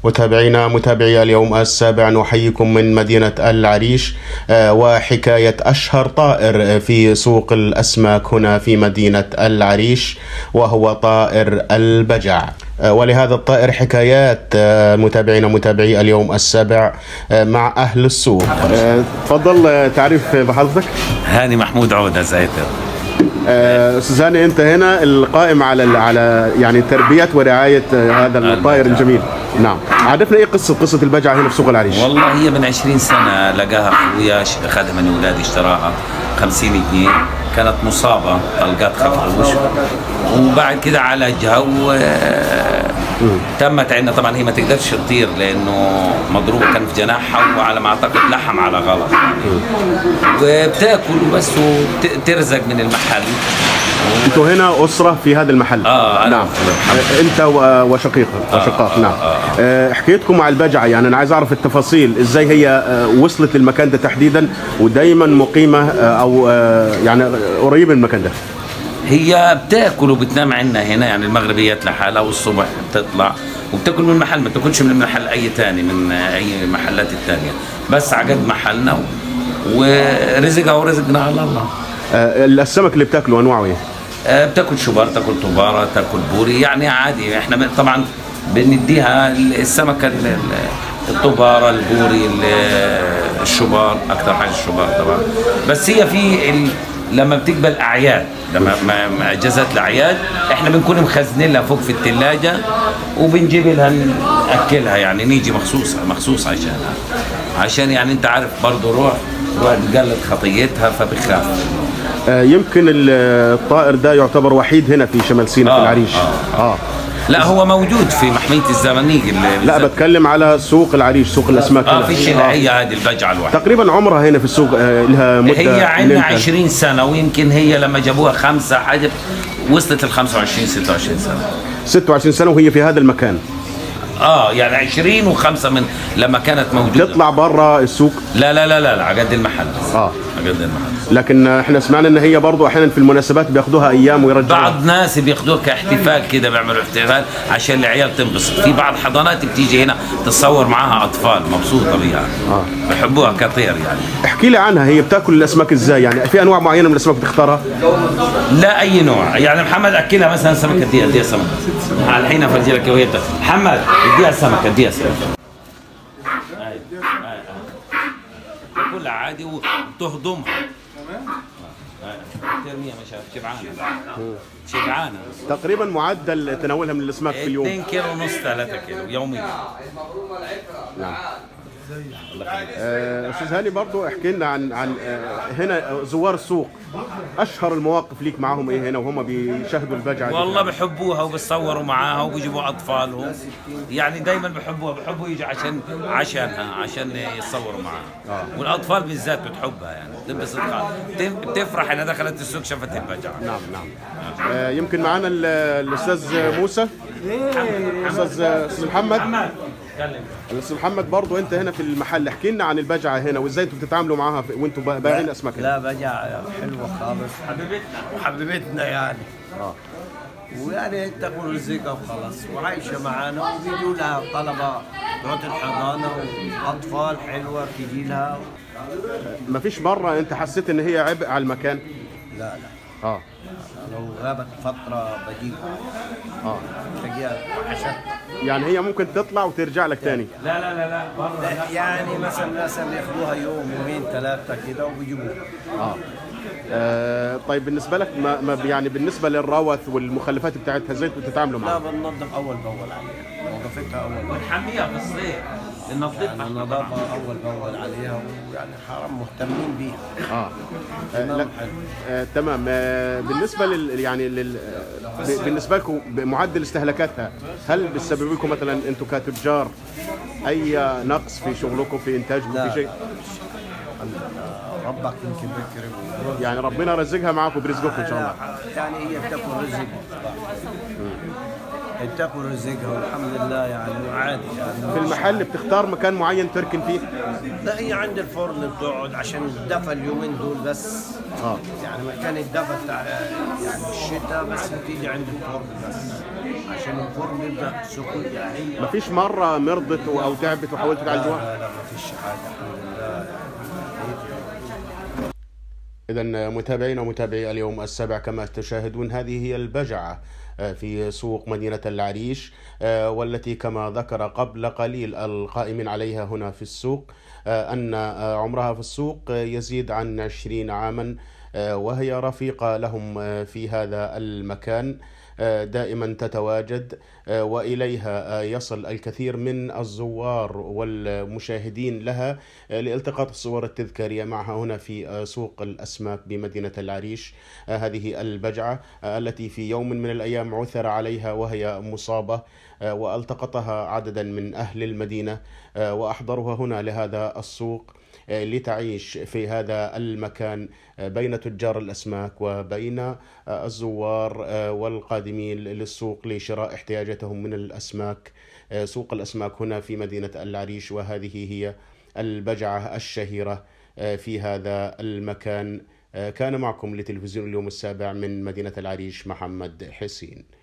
متابعينا متابعي اليوم السابع نحييكم من مدينة العريش آه، وحكاية أشهر طائر في سوق الأسماك هنا في مدينة العريش وهو طائر البجع آه، ولهذا الطائر حكايات آه، متابعينا متابعي اليوم السابع آه، مع أهل السوق آه، تفضل تعريف بحضرتك هاني محمود عودة زايتر آه، استاذ هاني انت هنا القائم على على يعني تربيه ورعايه آه، هذا الطائر الجميل نعم عرفنا ايه قصه قصه البجعه هنا في سوق العريش والله هي من 20 سنة لقاها أخويا ش- أخذها من أولادي اشتراها 50 جنيه كانت مصابة طلقات خفروش وبعد كده عالجها و تمت عندنا طبعا هي ما تقدرش تطير لانه مضروبه كان في جناحها وعلى ما اعتقد لحم على غلط وبتاكل بس وترزق من المحل انتوا هنا اسره في هذا المحل آه، أنا نعم في آه، انت و- وشقيقك وشقاق آه، نعم آه. آه، حكايتكم مع البجعه يعني انا عايز اعرف التفاصيل ازاي هي آه، وصلت للمكان ده تحديدا ودايما مقيمه آه، او آه، يعني قريبه من المكان ده هي بتاكل وبتنام عندنا هنا يعني المغربيات لحالها والصبح بتطلع وبتاكل من محل ما بتاكلش من محل اي تاني من اي محلات التانية بس عقد محلنا و- ورزقها ورزقنا على الله آه، السمك اللي بتاكله انواعه ايه آه، بتاكل شبار تاكل طبارة تاكل بوري يعني عادي احنا ب- طبعا بنديها ال- السمكة ال- ال- الطبارة البوري ال- الشبار اكثر حاجة الشبار طبعا بس هي في ال... لما بتقبل اعياد لما ما- ما اجازات الاعياد احنا بنكون مخزنين لها فوق في الثلاجة وبنجيب لها ناكلها يعني نيجي مخصوص مخصوص عشانها عشان يعني انت عارف برضه روح روح تقلد خطيتها فبخاف آه، يمكن ال- الطائر ده يعتبر وحيد هنا في شمال سيناء في آه، العريش آه. اه لا هو موجود في محمية الزمنيق اللي لا بتكلم على سوق العريش سوق الاسماك اه هنا. في شلعية هذه البجعة الواحدة تقريبا عمرها هنا في السوق آه، لها مده هي من عندنا إمتى؟ 20 سنة ويمكن هي لما جابوها خمسة حاجة وصلت ال 25 26 سنة 26 سنه وهي في هذا المكان اه يعني 20 وخمسة من لما كانت موجودة تطلع برا السوق لا لا لا لا لا على قد المحل اه على قد المحل لكن احنا سمعنا ان هي برضو احيانا في المناسبات بياخدوها ايام ويرجعوها بعض ناس بياخدوها كاحتفال كده بيعملوا احتفال عشان العيال تنبسط في بعض حضانات بتيجي هنا تتصور معاها اطفال مبسوطه بيها آه. بحبوها كطير يعني احكي لي عنها هي بتاكل الاسماك ازاي يعني في انواع معينه من الاسماك بتختارها لا اي نوع يعني محمد اكلها مثلا سمكه اديها اديها سمكه الحين افرجي لك وهي بتاكل محمد اديها سمكه اديها سمكه هاي، هاي، هاي. تاكلها عادي وتهضمها تمام ترميها مش عارف شبعانه شبعانه تقريبا معدل تناولها من الاسماك في اليوم 2 كيلو ونص 3 كيلو يوميا آه، استاذ هاني برضو احكي لنا عن عن آه، هنا زوار السوق اشهر المواقف ليك معاهم ايه هنا وهم بيشاهدوا البجعه دي؟ والله بحبوها وبتصوروا معاها وبيجيبوا اطفالهم يعني دايما بحبوها بحبوا يجوا عشان عشانها عشان يتصوروا معاها آه. والاطفال بالذات بتحبها يعني بتنبسط خالص. بت- بتفرح انها دخلت السوق شافت البجعه نعم نعم آه، يمكن معانا ال- الاستاذ موسى استاذ استاذ محمد محمد كلم الاستاذ محمد برضو انت هنا في المحل احكي لنا عن البجعه هنا وازاي انتوا بتتعاملوا معاها في- وانتوا با- بايعين اسماك هنا لا بجع حلوة خالص حبيبتنا وحبيبتنا يعني ويعني تاكل رزقها وخلاص وعايشة معانا وبيجوا لها طلبة تروح الحضانة وأطفال حلوة بتجي لها مفيش مره انت حسيت ان هي عبء على المكان لا لا اه لو غابت فترة بجيبها اه تلاقيها وحشتها يعني هي ممكن تطلع وترجع لك تاني لا لا لا لا برا لا، يعني مثلا مثلا بياخدوها يوم يومين ثلاثة كده وبيجيبوها اه آه، طيب بالنسبه لك ما ما يعني بالنسبه للروث والمخلفات بتاعتها ازاي انتوا بتتعاملوا لا معاها؟ بننظف أول بأول عليها نظفتها أول بأول ونحميها في الصيف ننظفها النظافة أول بأول عليها ويعني حرام مهتمين بيها اه, آه لا نعم، حلو. آه تمام آه بالنسبه لل يعني لل آه، ب- بالنسبه لكم معدل استهلاكاتها هل بتسبب لكم مثلا انتم كتجار اي نقص في شغلكم في انتاجكم لا في شيء؟ ربك يمكن بكرم يعني ربنا رزقها معاكم برزقكم ان شاء الله يعني هي بتاكل رزق بتاكل رزقها والحمد لله يعني عادي يعني في المحل بتختار مكان معين تركن فيه لا هي عند الفرن بتقعد عشان الدفى اليومين دول بس اه يعني مكان الدفى بتاع يعني الشتاء بس بتيجي عند الفرن بس عشان الفرن بيبدا سخون يعني هي مفيش مره مرضت او تعبت وحاولت تعالجوها لا لا ما فيش حاجه الحمد لله إذا متابعينا ومتابعي اليوم السابع كما تشاهدون هذه هي البجعة آه، في سوق مدينة العريش آه، والتي كما ذكر قبل قليل القائمين عليها هنا في السوق آه، أن آه، عمرها في السوق يزيد عن عشرين عاما آه، وهي رفيقة لهم آه، في هذا المكان آه، دائما تتواجد آه، واليها آه، يصل الكثير من الزوار والمشاهدين لها آه، لالتقاط الصور التذكاريه معها هنا في آه، سوق الاسماك بمدينه العريش آه، هذه البجعه آه، التي في يوم من الايام عثر عليها وهي مصابه آه، والتقطها عددا من اهل المدينه آه، واحضروها هنا لهذا السوق آه، لتعيش في هذا المكان آه، بين تجار الاسماك وبين آه، الزوار آه، والقادمين للسوق لشراء احتياجاتهم من الاسماك آه، سوق الاسماك هنا في مدينه العريش وهذه هي البجعه الشهيره آه، في هذا المكان آه، كان معكم لتلفزيون اليوم السابع من مدينه العريش محمد حسين